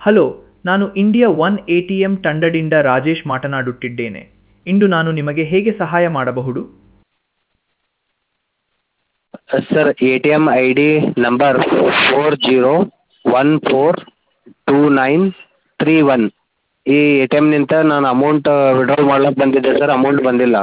hello ನಾನು India one A T M ತಂಡದಿಂದ ರಾಜೇಶ್ ಮಾತನಾಡುತ್ತಿದ್ದೇನೆ ಇಂದು ನಾನು ನಿಮಗೆ ಹೇಗೆ ಸಹಾಯ ಮಾಡಬಹುದು sir A T M I D number four zero one four two nine three one ಈ ಎ ಟಿ ಎಮ್ನಿಂದ ನಾನು ಅಮೌಂಟ್ ವಿಡ್ರಾ ಮಾಡ್ಲಿಕ್ಕೆ ಬಂದಿದ್ದೆ ಸರ್ ಅಮೌಂಟ್ ಬಂದಿಲ್ಲ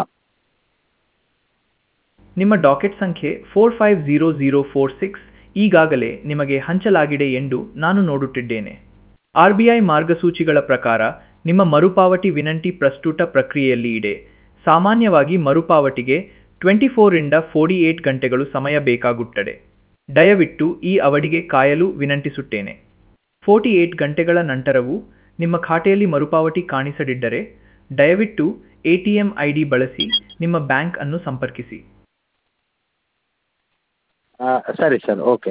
ನಿಮ್ಮ ಡಾಕೆಟ್ ಸಂಖ್ಯೆ four five zero zero four six ಈಗಾಗಲೇ ನಿಮಗೆ ಹಂಚಲಾಗಿದೆ ಎಂದು ನಾನು ನೋಡುತ್ತಿದ್ದೇನೆ ಆರ್ ಬಿ ಐ ಮಾರ್ಗಸೂಚಿಗಳ ಪ್ರಕಾರ ನಿಮ್ಮ ಮರುಪಾವತಿ ವಿನಂತಿ ಪ್ರಸ್ತುತ ಪ್ರಕ್ರಿಯೆಯಲ್ಲಿ ಇದೆ ಸಾಮಾನ್ಯವಾಗಿ ಮರುಪಾವತಿಗೆ ಟ್ವೆಂಟಿ ಫೋರಿಂದ ಫೋರ್ಟಿ ಏಟ್ ಗಂಟೆಗಳು ಸಮಯ ಬೇಕಾಗುತ್ತದೆ ದಯವಿಟ್ಟು ಈ ಅವಧಿಗೆ ಕಾಯಲು ವಿನಂತಿಸುತ್ತೇನೆ ಫೋರ್ಟಿ ಏಟ್ ಗಂಟೆಗಳ ನಂತರವೂ ನಿಮ್ಮ ಖಾತೆಯಲ್ಲಿ ಮರುಪಾವತಿ ಕಾಣಿಸದಿದ್ದರೆ ದಯವಿಟ್ಟು A T M I D ಬಳಸಿ ನಿಮ್ಮ ಬ್ಯಾಂಕ್ ಅನ್ನು ಸಂಪರ್ಕಿಸಿ ಸರಿ ಸರ್ ಓಕೆ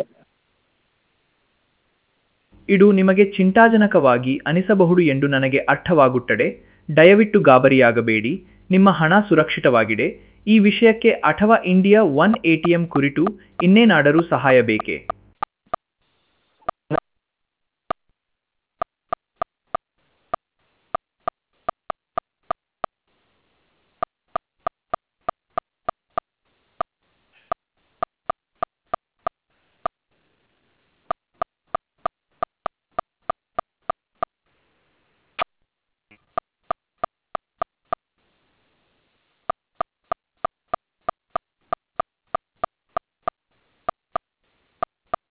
ಇದು ನಿಮಗೆ ಚಿಂತಾಜನಕವಾಗಿ ಅನಿಸಬಹುದು ಎಂದು ನನಗೆ ಅರ್ಥವಾಗುತ್ತದೆ ದಯವಿಟ್ಟು ಗಾಬರಿಯಾಗಬೇಡಿ ನಿಮ್ಮ ಹಣ ಸುರಕ್ಷಿತವಾಗಿದೆ ಈ ವಿಷಯಕ್ಕೆ ಅಥವಾ India one A T M ಕುರಿತು ಇನ್ನೇನಾದರೂ ಸಹಾಯ ಬೇಕೇ